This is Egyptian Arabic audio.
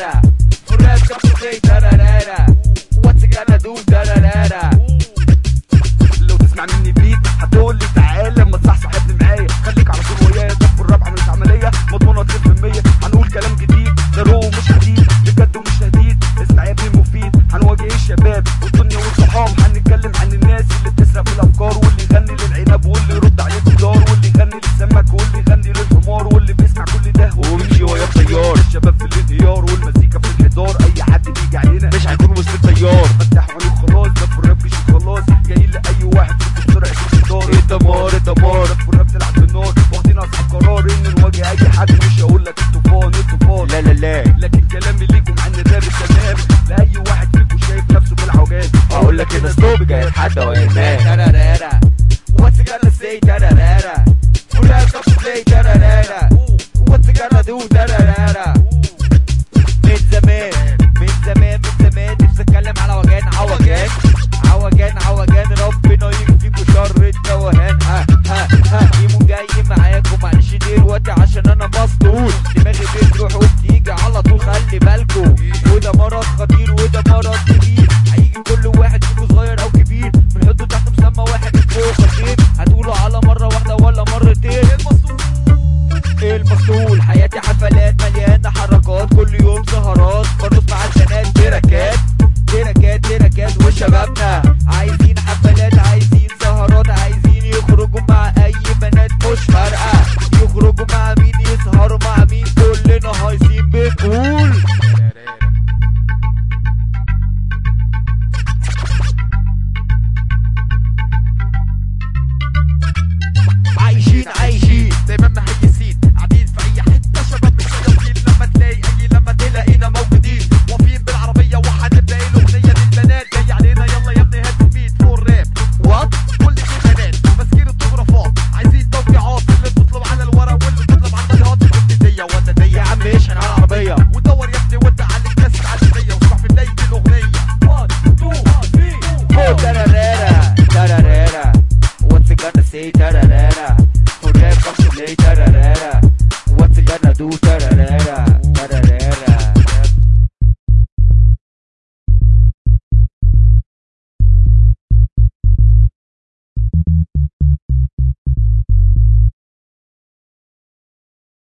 tararara. Rap comes to say tararara. What's it gonna do tararara. لو تسمع مني بيت هتقول لي تعالى اما تصحصح ابني معايا خليك على طول ويايا ده في الرابعه مش عمليه مضمونه 2% هنقول كلام جديد ده رو مش حديد بجد ومش تهديد اسمع يا ابني مفيد هنواجه الشباب والدنيا والصحاب هنتكلم عن الناس اللي بتسرق بالافكار واللي يغني للعنب واللي يرد عليه الدولار واللي يغني للسمك واللي يغني للحمار واللي بيسمع كل ده ويمشي ويا الطيار الشباب في الانهيار والمزيكا في الانحدار اي حد بيجي علينا مش هيكون وسط التيار فتح عينيك خلاص ده في الراب مش خلاص جاي لاي واحد في سرعه الانتظار الدمار الدمار ده في الراب تلعب بالنار واخدين اصحاب قرار ان نواجه اي حد مش هقول لك الطوفان الطوفان لا لا لا لكن كلامي ليكم عن الراب التمام لاي واحد فيكم شايف نفسه بالعوجات اقول لك ان ستوب جاي يتحدى ويرماه Tararara. What's it gonna say tararara. Rap comes to say tararara. What's it gonna do tararara. من زمان من زمان من زمان نفسي اتكلم على وجعان عوجان